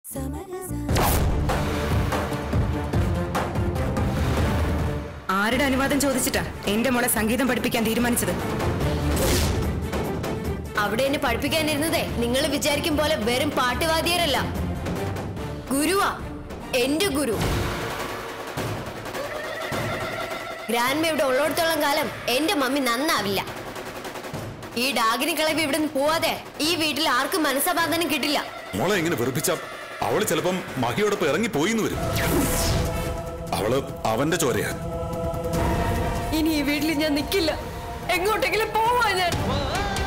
ആരുടെ അനുവാദം ചോദിച്ചിട്ടാ എന്റെ മോളെ സംഗീതം പഠിപ്പിക്കാൻ തീരുമാനിച്ചത് അവിടെ എന്നെ പഠിപ്പിക്കാനിരുന്നതേ നിങ്ങൾ വിചാരിക്കും പോലെ വെറും പാട്ടുവാദ്യരല്ല ഗുരുവാ എന്റെ ഗുരു ഗ്രാൻഡ്മ ഇവിടെ ഉള്ളിടത്തോളം കാലം എന്റെ മമ്മി നന്നാവില്ല ഈ ഡാഗിനി കളവ് ഇവിടെ നിന്ന് പോവാതെ ഈ വീട്ടിൽ ആർക്കും മനസ്സമാധാനം കിട്ടില്ല മോളെ ഇങ്ങനെ വെറുപ്പിച്ച അവള് ചിലപ്പം മഹിയോടൊപ്പം ഇറങ്ങി പോയിന്ന് വരും അവള് അവന്റെ ചോരയാ ഇനി ഈ വീട്ടിൽ ഞാൻ നിൽക്കില്ല എങ്ങോട്ടെങ്കിലും പോവാ ഞാൻ